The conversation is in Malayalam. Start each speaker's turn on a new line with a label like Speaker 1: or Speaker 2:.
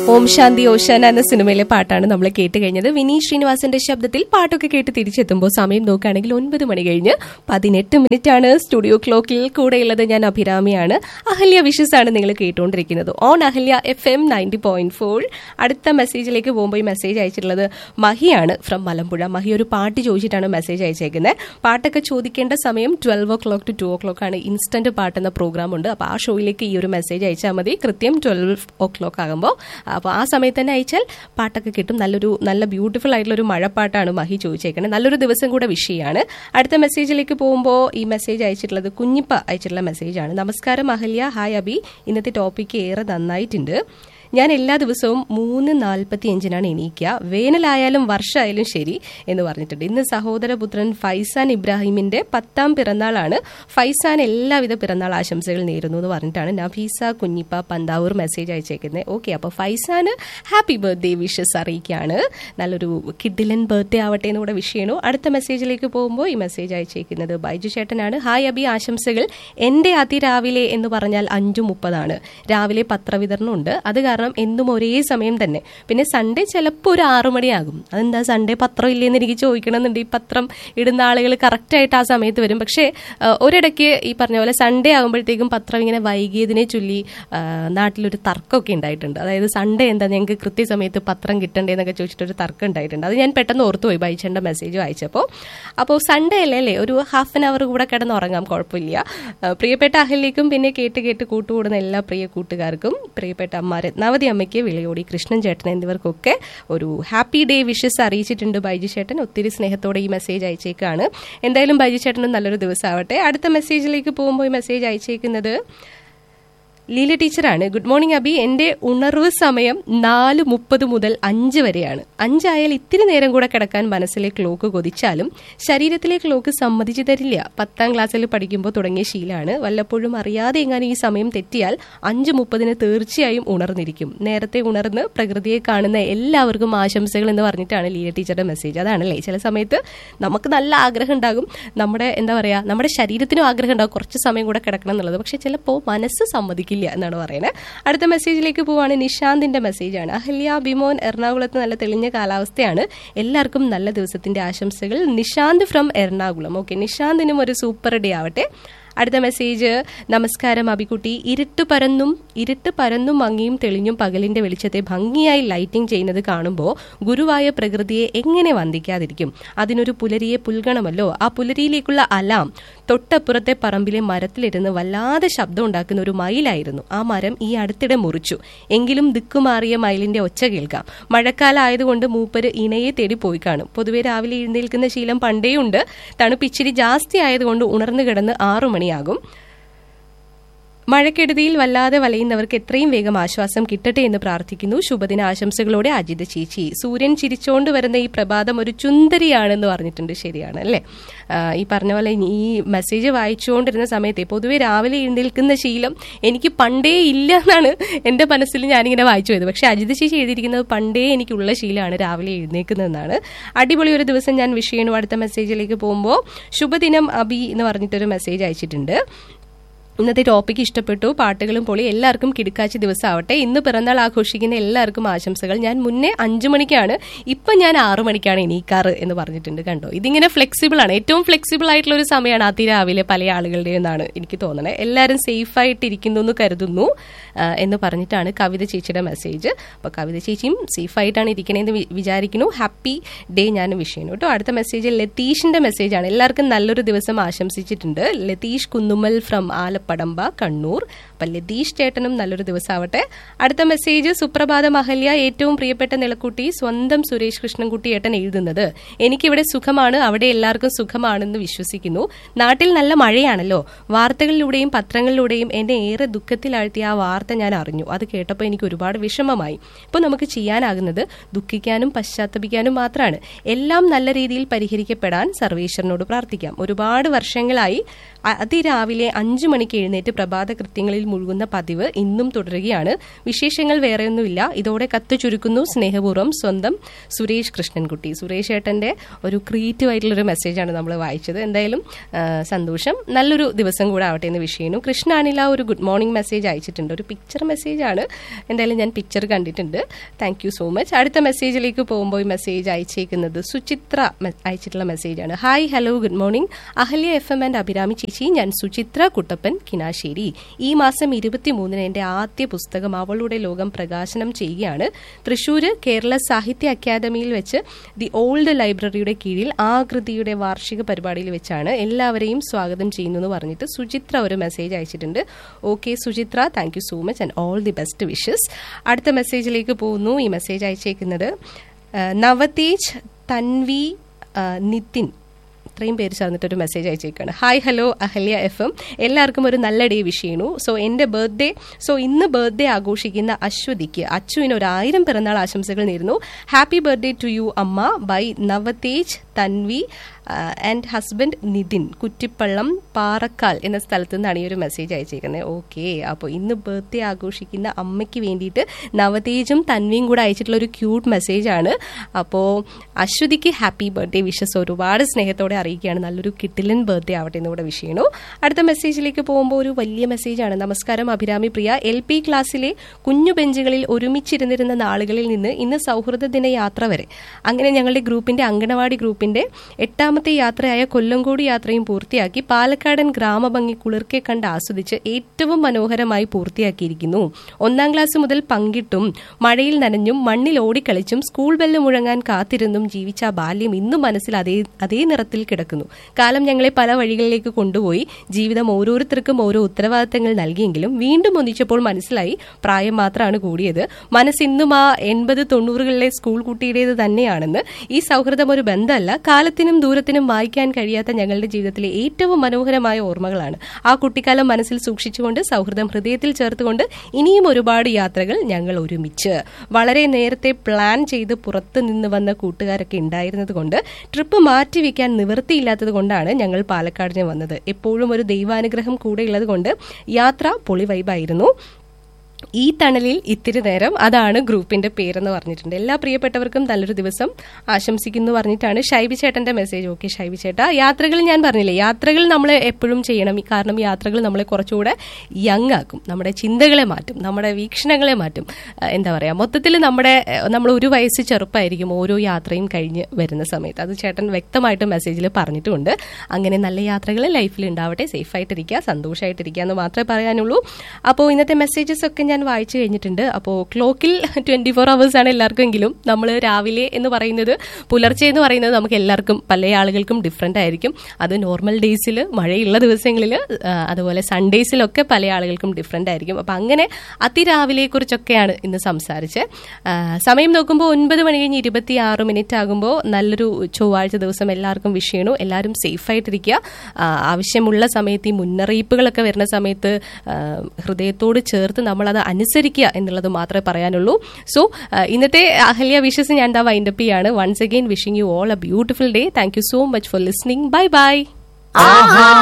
Speaker 1: ഓം ശാന്തി ഓശാന എന്ന സിനിമയിലെ പാട്ടാണ് നമ്മൾ കേട്ട് കഴിഞ്ഞത് വിനീത് ശ്രീനിവാസന്റെ ശബ്ദത്തിൽ പാട്ടൊക്കെ കേട്ട് തിരിച്ചെത്തുമ്പോൾ സമയം നോക്കുകയാണെങ്കിൽ ഒൻപത് മണി കഴിഞ്ഞ് പതിനെട്ട് മിനിറ്റ് ആണ് സ്റ്റുഡിയോ ക്ലോക്കിൽ കൂടെയുള്ളത് ഞാൻ അഭിരാമിയാണ് അഹല്യ വിഷസ് ആണ് നിങ്ങൾ കേട്ടുകൊണ്ടിരിക്കുന്നത് on Ahalya F M ninety point four അടുത്ത മെസ്സേജിലേക്ക് പോകുമ്പോൾ ഈ മെസ്സേജ് അയച്ചിട്ടുള്ളത് മഹിയാണ് ഫ്രം മലമ്പുഴ മഹി ഒരു പാട്ട് ചോദിച്ചിട്ടാണ് മെസ്സേജ് അയച്ചേക്കുന്നത് പാട്ടൊക്കെ ചോദിക്കേണ്ട സമയം twelve o'clock to two o'clock ആണ് ഇൻസ്റ്റന്റ് പാട്ട് എന്ന പ്രോഗ്രാം ഉണ്ട് അപ്പോൾ ആ ഷോയിലേക്ക് ഈ ഒരു മെസ്സേജ് അയച്ചാൽ മതി കൃത്യം ട്വൽവ് ഓ ക്ലോക്ക് ആകുമ്പോൾ അപ്പോൾ ആ സമയത്ത് തന്നെ അയച്ചാൽ പാട്ടൊക്കെ കിട്ടും നല്ലൊരു നല്ല ബ്യൂട്ടിഫുൾ ആയിട്ടുള്ള ഒരു മഴപ്പാട്ടാണ് മഹി ചോദിച്ചേക്കുന്നത് നല്ലൊരു ദിവസം കൂടെ വിഷയമാണ് അടുത്ത മെസ്സേജിലേക്ക് പോകുമ്പോൾ ഈ മെസ്സേജ് അയച്ചിട്ടുള്ളത് കുഞ്ഞിപ്പ അയച്ചിട്ടുള്ള മെസ്സേജാണ് നമസ്കാരം അഹല്യ ഹായ് അബി ഇന്നത്തെ ടോപ്പിക്ക് ഏറെ നന്നായിട്ടുണ്ട് ഞാൻ എല്ലാ ദിവസവും മൂന്ന് നാൽപ്പത്തി അഞ്ചിനാണ് എണീക്കുക വേനലായാലും വർഷമായാലും ശരി എന്ന് പറഞ്ഞിട്ടുണ്ട് ഇന്ന് സഹോദരപുത്രൻ ഫൈസാൻ ഇബ്രാഹിമിന്റെ പത്താം പിറന്നാളാണ് ഫൈസാൻ എല്ലാവിധ പിറന്നാൾ ആശംസകൾ നേരുന്നു എന്ന് പറഞ്ഞിട്ടാണ് നഫീസ കുഞ്ഞിപ്പ പന്താവൂർ മെസ്സേജ് അയച്ചേക്കുന്നത് ഓക്കെ അപ്പോൾ ഫൈസാന് ഹാപ്പി ബർത്ത്ഡേ വിഷസ് അറിയിക്കുകയാണ് നല്ലൊരു കിഡിലൻ ബർത്ത്ഡേ ആവട്ടെ എന്ന് കൂടെ വിഷ് ചെയ്യണു അടുത്ത മെസ്സേജിലേക്ക് പോകുമ്പോൾ ഈ മെസ്സേജ് അയച്ചേക്കുന്നത് ബൈജു ചേട്ടനാണ് ഹായ് അബി ആശംസകൾ എന്റെ അതിരാവിലെ എന്ന് പറഞ്ഞാൽ അഞ്ചു മുപ്പതാണ് രാവിലെ പത്രവിതരണം ഉണ്ട് അത് കാരണം എന്നും ഒരേ സമയം തന്നെ പിന്നെ സൺഡേ ചിലപ്പോൾ ഒരു ആറു മണിയാകും അതെന്താ സൺഡേ പത്രം ഇല്ലേന്ന് എനിക്ക് ചോദിക്കണമെന്നുണ്ട് ഈ പത്രം ഇടുന്ന ആളുകൾ കറക്റ്റായിട്ട് ആ സമയത്ത് വരും പക്ഷേ ആ, ഒരിടയ്ക്ക് ഈ പറഞ്ഞ പോലെ സൺഡേ ആകുമ്പോഴത്തേക്കും പത്രം ഇങ്ങനെ വൈകിയതിനെ ചൊല്ലി ആ, നാട്ടിലൊരു തർക്കമൊക്കെ ഉണ്ടായിട്ടുണ്ട് അതായത് സൺഡേ എന്താ ഞങ്ങൾക്ക് കൃത്യസമയത്ത് പത്രം കിട്ടണ്ടേ എന്നൊക്കെ ചോദിച്ചിട്ടൊരു തർക്കം ഉണ്ടായിട്ടുണ്ട് അത് ഞാൻ പെട്ടെന്ന് ഓർത്തുപോയി ബൈച്ചേണ്ട മെസ്സേജ് വായിച്ചപ്പോൾ അപ്പോൾ സൺഡേ അല്ലേ അല്ലേ ഒരു ഹാഫ് ആൻ അവർ കൂടെ കിടന്ന് ഉറങ്ങാം കുഴപ്പമില്ല ആ, പ്രിയപ്പെട്ട അഹല്യക്കും പിന്നെ കേട്ട് കേട്ട് കൂട്ടുകൂടുന്ന എല്ലാ പ്രിയ കൂട്ടുകാർക്കും പ്രിയപ്പെട്ട അമ്മ രത്നാവതി അമ്മയ്ക്ക് വിളയോടി കൃഷ്ണൻ ചേട്ടൻ എന്നിവർക്കൊക്കെ ഒരു ഹാപ്പി ഡേ വിഷസ് അറിയിച്ചിട്ടുണ്ട് ബൈജു ചേട്ടൻ ഒത്തിരി സ്നേഹത്തോടെ ഈ മെസ്സേജ് അയച്ചേക്കാണ് എന്തായാലും ബൈജു ചേട്ടനും നല്ലൊരു ദിവസമാവട്ടെ അടുത്ത മെസ്സേജിലേക്ക് പോകുമ്പോൾ ഈ മെസ്സേജ് അയച്ചേക്കുന്നത് ലീല ടീച്ചറാണ് ഗുഡ് മോർണിംഗ് അബി എന്റെ ഉണർവ് സമയം നാല് മുപ്പത് മുതൽ അഞ്ച് വരെയാണ് അഞ്ചായാൽ ഇത്തിരി നേരം കൂടെ കിടക്കാൻ മനസ്സിലെ ക്ലോക്ക് കൊതിച്ചാലും ശരീരത്തിലെ ക്ലോക്ക് സമ്മതിച്ചു തരില്ല പത്താം ക്ലാസ്സിൽ പഠിക്കുമ്പോൾ തുടങ്ങിയ ശീലാണ് വല്ലപ്പോഴും അറിയാതെ എങ്ങാനും ഈ സമയം തെറ്റിയാൽ അഞ്ച് മുപ്പതിന് തീർച്ചയായും ഉണർന്നിരിക്കും നേരത്തെ ഉണർന്ന് പ്രകൃതിയെ കാണുന്ന എല്ലാവർക്കും ആശംസകൾ എന്ന് പറഞ്ഞിട്ടാണ് ലീല ടീച്ചറുടെ മെസ്സേജ് അതാണല്ലേ ചില സമയത്ത് നമുക്ക് നല്ല ആഗ്രഹം ഉണ്ടാകും നമ്മുടെ എന്താ പറയാ നമ്മുടെ ശരീരത്തിനും ആഗ്രഹം ഉണ്ടാകും കുറച്ച് സമയം കൂടെ കിടക്കണം എന്നുള്ളത് പക്ഷെ ചിലപ്പോൾ മനസ്സ് സമ്മതിക്കില്ല എന്നാണ് പറയുന്നത് അടുത്ത മെസ്സേജിലേക്ക് പോവാണ് നിഷാന്തിന്റെ മെസ്സേജാണ് അഹല്യ ബിമോൻ എറണാകുളത്ത് നല്ല തെളിഞ്ഞ കാലാവസ്ഥയാണ് എല്ലാവർക്കും നല്ല ദിവസത്തിന്റെ ആശംസകൾ നിഷാന്ത് ഫ്രം എറണാകുളം ഓക്കെ നിഷാന്തിനും ഒരു സൂപ്പർ ഡേ ആവട്ടെ അടുത്ത മെസ്സേജ് നമസ്കാരം അബിക്കുട്ടി ഇരുട്ട് പരന്നും ഇരുട്ട് പരന്നും മങ്ങിയും തെളിഞ്ഞും പകലിന്റെ വെളിച്ചത്തെ ഭംഗിയായി ലൈറ്റിംഗ് ചെയ്യുന്നത് കാണുമ്പോൾ ഗുരുവായ പ്രകൃതിയെ എങ്ങനെ വന്ദിക്കാതിരിക്കും അതിനൊരു പുലരിയെ പുൽകണമല്ലോ ആ പുലരിയിലേക്കുള്ള അലാം തൊട്ടപ്പുറത്തെ പറമ്പിലെ മരത്തിലിരുന്ന് വല്ലാതെ ശബ്ദം ഉണ്ടാക്കുന്ന ഒരു മയിലായിരുന്നു ആ മരം ഈ അടുത്തിടെ മുറിച്ചു എങ്കിലും ദിക്കുമാറിയ മയിലിന്റെ ഒച്ച കേൾക്കാം മഴക്കാലം ആയതുകൊണ്ട് മൂപ്പര് ഇണയെ തേടി പോയി കാണും പൊതുവെ രാവിലെ എഴുന്നേൽക്കുന്ന ശീലം പണ്ടേയുണ്ട് തണുപ്പ് ഇച്ചിരി ജാസ്തി ആയതുകൊണ്ട് ഉണർന്നു കിടന്ന് ആറു മണിയാകും മഴക്കെടുതിയിൽ വല്ലാതെ വലയുന്നവർക്ക് എത്രയും വേഗം ആശ്വാസം കിട്ടട്ടെ എന്ന് പ്രാർത്ഥിക്കുന്നു ശുഭദിന ആശംസകളോടെ അജിത ചേച്ചി സൂര്യൻ ചിരിച്ചോണ്ട് വരുന്ന ഈ പ്രഭാതം ഒരു ചുന്ദരിയാണെന്ന് പറഞ്ഞിട്ടുണ്ട് ശരിയാണ് അല്ലേ ആ, ഈ പറഞ്ഞ പോലെ ഈ മെസ്സേജ് വായിച്ചുകൊണ്ടിരുന്ന സമയത്തെ പൊതുവെ രാവിലെ എഴുന്നേൽക്കുന്ന ശീലം എനിക്ക് പണ്ടേ ഇല്ല എന്നാണ് എന്റെ മനസ്സിൽ ഞാനിങ്ങനെ വായിച്ചു പോയത് പക്ഷെ അജിത ചേച്ചി എഴുതിയിരിക്കുന്നത് പണ്ടേ എനിക്കുള്ള ശീലമാണ് രാവിലെ എഴുന്നേക്കുന്നതെന്നാണ് അടിപൊളി ഒരു ദിവസം ഞാൻ വിഷയണു അടുത്ത മെസ്സേജിലേക്ക് പോകുമ്പോൾ ശുഭദിനം അബി എന്ന് പറഞ്ഞിട്ടൊരു മെസ്സേജ് അയച്ചിട്ടുണ്ട് ഇന്നത്തെ ടോപ്പിക്ക് ഇഷ്ടപ്പെട്ടു പാട്ടുകളും പൊളി എല്ലാവർക്കും കിടക്കാച്ചി ദിവസമാവട്ടെ ഇന്ന് പിറന്നാൾ ആഘോഷിക്കുന്ന എല്ലാവർക്കും ആശംസകൾ ഞാൻ മുന്നേ അഞ്ചു മണിക്കാണ് ഇപ്പം ഞാൻ ആറു മണിക്കാണ് എണീക്കാറ് എന്ന് പറഞ്ഞിട്ടുണ്ട് കണ്ടോ ഇതിങ്ങനെ ഫ്ലെക്സിബിൾ ആണ് ഏറ്റവും ഫ്ലെക്സിബിൾ ആയിട്ടുള്ള ഒരു സമയമാണ് അതിരാവിലെ പല ആളുകളുടെ എന്നാണ് എനിക്ക് തോന്നണത് എല്ലാവരും സേഫ് ആയിട്ട് ഇരിക്കുന്നു എന്ന് കരുതുന്നു ആ, എന്ന് പറഞ്ഞിട്ടാണ് കവിത ചേച്ചിയുടെ മെസ്സേജ് അപ്പോൾ കവിത ചേച്ചിയും സേഫ് ആയിട്ടാണ് ഇരിക്കണേന്ന് വി- വിചാരിക്കുന്നു ഹാപ്പി ഡേ ഞാൻ വിഷ് ചെയ്യുന്നു കേട്ടോ അടുത്ത മെസ്സേജ് ലതീഷിന്റെ മെസ്സേജാണ് എല്ലാവർക്കും നല്ലൊരു ദിവസം ആശംസിച്ചിട്ടുണ്ട് ലതീഷ് കുന്നുമ്മൽ ഫ്രം ആലപ്പടമ്പ കണ്ണൂർ അപ്പം ലതീഷ് ചേട്ടനും നല്ലൊരു ദിവസമാവട്ടെ അടുത്ത മെസ്സേജ് സുപ്രഭാതം അഹല്യ ഏറ്റവും പ്രിയപ്പെട്ട നിലക്കുട്ടി സ്വന്തം സുരേഷ് കൃഷ്ണൻകുട്ടി ഏട്ടൻ എഴുതുന്നത് എനിക്കിവിടെ സുഖമാണ് അവിടെ എല്ലാവർക്കും സുഖമാണെന്ന് വിശ്വസിക്കുന്നു നാട്ടിൽ നല്ല മഴയാണല്ലോ വാർത്തകളിലൂടെയും പത്രങ്ങളിലൂടെയും എന്നെ ഏറെ ദുഃഖത്തിലാഴ്ത്തിയ ആ വാർത്ത ഞാൻ അറിഞ്ഞു അത് കേട്ടപ്പോൾ എനിക്ക് ഒരുപാട് വിഷമമായി ഇപ്പോൾ നമുക്ക് ചെയ്യാനാകുന്നത് ദുഃഖിക്കാനും പശ്ചാത്തപിക്കാനും മാത്രമാണ് എല്ലാം നല്ല രീതിയിൽ പരിഹരിക്കപ്പെടാൻ സർവേശ്വരനോട് പ്രാർത്ഥിക്കാം ഒരുപാട് വർഷങ്ങളായി അ- അതിരാവിലെ അഞ്ചു മണിക്ക് എഴുന്നേറ്റ് പ്രഭാത കൃത്യങ്ങളിൽ മുഴുകുന്ന പതിവ് ഇന്നും തുടരുകയാണ് വിശേഷങ്ങൾ വേറെയൊന്നുമില്ല ഇതോടെ കത്ത് ചുരുക്കുന്നു സ്നേഹപൂർവ്വം സ്വന്തം സുരേഷ് കൃഷ്ണൻകുട്ടി സുരേഷ് ഏട്ടന്റെ ഒരു ക്രിയേറ്റീവ് ആയിട്ടുള്ളൊരു മെസ്സേജാണ് നമ്മൾ വായിച്ചത് എന്തായാലും ആ, സന്തോഷം നല്ലൊരു ദിവസം കൂടെ ആവട്ടെ എന്ന് വിഷയന്നു കൃഷ്ണ അനില ഒരു ഗുഡ് മോർണിംഗ് മെസ്സേജ് അയച്ചിട്ടുണ്ട് ഒരു പിക്ചർ മെസ്സേജാണ് എന്തായാലും ഞാൻ പിക്ചർ കണ്ടിട്ടുണ്ട് താങ്ക് യു സോ മച്ച് അടുത്ത മെസ്സേജിലേക്ക് പോകുമ്പോൾ ഈ മെസ്സേജ് അയച്ചേക്കുന്നത് സുചിത്ര മെ- അയച്ചിട്ടുള്ള മെസ്സേജാണ് hi hello good morning Ahalya F M and Abhirami ചേച്ചി ഞാൻ സുചിത്ര കുട്ടപ്പൻ കിനാശ്ശേരി ഈ മാസം ഇരുപത്തിമൂന്നിന് എന്റെ ആദ്യ പുസ്തകം അവളുടെ ലോകം പ്രകാശനം ചെയ്യുകയാണ് തൃശൂര് കേരള സാഹിത്യ അക്കാദമിയിൽ വെച്ച് ദി ഓൾഡ് ലൈബ്രറിയുടെ കീഴിൽ ആകൃതിയുടെ വാർഷിക പരിപാടിയിൽ വെച്ചാണ് എല്ലാവരെയും സ്വാഗതം ചെയ്യുന്നു എന്ന് പറഞ്ഞിട്ട് സുചിത്ര ഒരു മെസ്സേജ് അയച്ചിട്ടുണ്ട് okay Suchitra thank you so much and all the best wishes അടുത്ത മെസ്സേജിലേക്ക് പോകുന്നു ഈ മെസ്സേജ് അയച്ചേക്കുന്നത് ആ, നവതേജ് തൻവി ആ, നിതിൻ ഇത്രയും പേര് ചേർന്നിട്ട് ഒരു മെസ്സേജ് അയച്ചേക്കാണ് hi hello Ahalya F M എല്ലാവർക്കും ഒരു നല്ല ഡേ വിഷ് ചെയ്യണു സോ എൻ്റെ ബർത്ത്ഡേ സോ ഇന്ന് ബർത്ത്ഡേ ആഘോഷിക്കുന്ന അശ്വതിക്ക് അച്ചുവിന് ഒരു ആയിരം പിറന്നാൾ ആശംസകൾ നേരുന്നു ഹാപ്പി ബർത്ത്ഡേ ടു യു അമ്മ by Navatej Tanvi and husband Nithin Kuttippallam Parakkal എന്ന സ്ഥലത്ത് നിന്നാണ് ഈ ഒരു മെസ്സേജ് അയച്ചേക്കുന്നത് ഓക്കെ അപ്പോൾ ഇന്ന് ബർത്ത്ഡേ ആഘോഷിക്കുന്ന അമ്മയ്ക്ക് വേണ്ടിയിട്ട് നവതേജും തൻവിയും കൂടെ അയച്ചിട്ടുള്ള ഒരു ക്യൂട്ട് മെസ്സേജാണ് അപ്പോൾ അശ്വതിക്ക് ഹാപ്പി ബർത്ത്ഡേ വിഷസ് ഒരുപാട് സ്നേഹത്തോടെ അറിയിക്കുകയാണ് നല്ലൊരു കിട്ടിലൻ ബർത്ത്ഡേ ആവട്ടെ എന്ന് കൂടെ വിഷ് ചെയ്യണു അടുത്ത മെസ്സേജിലേക്ക് പോകുമ്പോൾ ഒരു വലിയ മെസ്സേജാണ് നമസ്കാരം അഭിരാമി പ്രിയ എൽ പി ക്ലാസ്സിലെ കുഞ്ഞു ബെഞ്ചുകളിൽ ഒരുമിച്ചിരുന്നിരുന്ന നാളുകളിൽ നിന്ന് ഇന്ന് സൗഹൃദ ദിന യാത്ര വരെ അങ്ങനെ ഞങ്ങളുടെ ഗ്രൂപ്പിന്റെ അങ്കണവാടി ഗ്രൂപ്പിന്റെ എട്ടാമത്തെ യാത്രയായ കൊല്ലങ്കോട് യാത്രയും പൂർത്തിയാക്കി പാലക്കാടൻ ഗ്രാമഭംഗി കുളിർക്കെ കണ്ട് ആസ്വദിച്ച് ഏറ്റവും മനോഹരമായി പൂർത്തിയാക്കിയിരിക്കുന്നു ഒന്നാം ക്ലാസ് മുതൽ പങ്കിട്ടും മഴയിൽ നനഞ്ഞും മണ്ണിൽ ഓടിക്കളിച്ചും സ്കൂൾ ബെല്ല് മുഴങ്ങാൻ കാത്തിരുന്നും ജീവിച്ച ആ ബാല്യം ഇന്നും മനസ്സിൽ അതേ അതേ നിറത്തിൽ കിടക്കുന്നു കാലം ഞങ്ങളെ പല വഴികളിലേക്ക് കൊണ്ടുപോയി ജീവിതം ഓരോരുത്തർക്കും ഓരോ ഉത്തരവാദിത്തങ്ങൾ നൽകിയെങ്കിലും വീണ്ടും ഒന്നിച്ചപ്പോൾ മനസ്സിലായി പ്രായം മാത്രമാണ് കൂടിയത് മനസ്സിന്നും ആ എൺപത് തൊണ്ണൂറുകളിലെ സ്കൂൾ കുട്ടിയുടേത് തന്നെയാണെന്ന് ഈ സൗഹൃദം ഒരു ബന്ധമല്ല കാലത്തിനും ദൂരത്തിനും വായിക്കാൻ കഴിയാത്ത ഞങ്ങളുടെ ജീവിതത്തിലെ ഏറ്റവും മനോഹരമായ ഓർമ്മകളാണ് ആ കുട്ടിക്കാലം മനസ്സിൽ സൂക്ഷിച്ചുകൊണ്ട് സൗഹൃദം ഹൃദയത്തിൽ ചേർത്തുകൊണ്ട് ഇനിയും ഒരുപാട് യാത്രകൾ ഞങ്ങൾ ഒരുമിച്ച് വളരെ നേരത്തെ പ്ലാൻ ചെയ്ത് പുറത്ത് നിന്ന് വന്ന കൂട്ടുകാരൊക്കെ ഉണ്ടായിരുന്നത് കൊണ്ട് ട്രിപ്പ് മാറ്റിവെക്കാൻ നിവൃത്തിയില്ലാത്തത് കൊണ്ടാണ് ഞങ്ങൾ പാലക്കാടിന് വന്നത് എപ്പോഴും ഒരു ദൈവാനുഗ്രഹം കൂടെയുള്ളത് കൊണ്ട് യാത്ര പൊളി വൈബായിരുന്നു ഈ തണലിൽ ഇത്തിരി നേരം അതാണ് ഗ്രൂപ്പിന്റെ പേരെന്ന് പറഞ്ഞിട്ടുണ്ട് എല്ലാ പ്രിയപ്പെട്ടവർക്കും നല്ലൊരു ദിവസം ആശംസിക്കുന്നു പറഞ്ഞിട്ടാണ് ഷൈബി ചേട്ടന്റെ മെസ്സേജ് ഓക്കെ ഷൈബി ചേട്ടാ യാത്രകൾ ഞാൻ പറഞ്ഞില്ലേ യാത്രകൾ നമ്മൾ എപ്പോഴും ചെയ്യണം കാരണം യാത്രകൾ നമ്മളെ കുറച്ചുകൂടെ യങ് ആക്കും നമ്മുടെ ചിന്തകളെ മാറ്റും നമ്മുടെ വീക്ഷണങ്ങളെ മാറ്റും ആ, എന്താ പറയാ മൊത്തത്തിൽ നമ്മുടെ ആ, നമ്മൾ ഒരു വയസ്സ് ചെറുപ്പമായിരിക്കും ഓരോ യാത്രയും കഴിഞ്ഞ് വരുന്ന സമയത്ത് അത് ചേട്ടൻ വ്യക്തമായിട്ട് മെസ്സേജിൽ പറഞ്ഞിട്ടുമുണ്ട് അങ്ങനെ നല്ല യാത്രകൾ ലൈഫിൽ ഉണ്ടാവട്ടെ സേഫ് ആയിട്ടിരിക്കുക സന്തോഷമായിട്ടിരിക്കുക എന്ന് മാത്രമേ പറയാനുള്ളൂ അപ്പോൾ ഇന്നത്തെ മെസ്സേജസ് ഒക്കെ ഞാൻ വായിച്ചു കഴിഞ്ഞിട്ടുണ്ട് അപ്പോൾ ക്ലോക്കിൽ ട്വന്റി ഫോർ അവേഴ്സ് ആണ് എല്ലാവർക്കും എങ്കിലും നമ്മൾ രാവിലെ എന്ന് പറയുന്നത് പുലർച്ചെ എന്ന് പറയുന്നത് നമുക്ക് എല്ലാവർക്കും പല ആളുകൾക്കും ഡിഫറെൻ്റ് ആയിരിക്കും അത് നോർമൽ ഡേയ്സിൽ മഴയുള്ള ദിവസങ്ങളിൽ അതുപോലെ സൺഡേയ്സിലൊക്കെ പല ആളുകൾക്കും ഡിഫറെൻ്റ് ആയിരിക്കും അപ്പം അങ്ങനെ അതിരാവിലെ കുറിച്ചൊക്കെയാണ് ഇന്ന് സംസാരിച്ച് ആ, സമയം നോക്കുമ്പോൾ ഒൻപത് മണി കഴിഞ്ഞ് ഇരുപത്തി ആറ് മിനിറ്റ് ആകുമ്പോൾ നല്ലൊരു ചൊവ്വാഴ്ച ദിവസം എല്ലാവർക്കും വിഷ് ചെയ്യണു എല്ലാവരും സേഫ് ആയിട്ടിരിക്കുക ആ, ആവശ്യമുള്ള സമയത്ത് ഈ മുന്നറിയിപ്പുകളൊക്കെ വരുന്ന സമയത്ത് ആ, ഹൃദയത്തോട് ചേർത്ത് നമ്മളത് അനുസരിക്കുക എന്നുള്ളത് മാത്രമേ പറയാനുള്ളൂ സോ ഇന്നത്തെ അഹല്യ വിഷസ് ഞാൻ എന്താ വൈൻഡപ്പ് ചെയ്യാണ് once again wishing you all a beautiful day thank you so much for listening bye by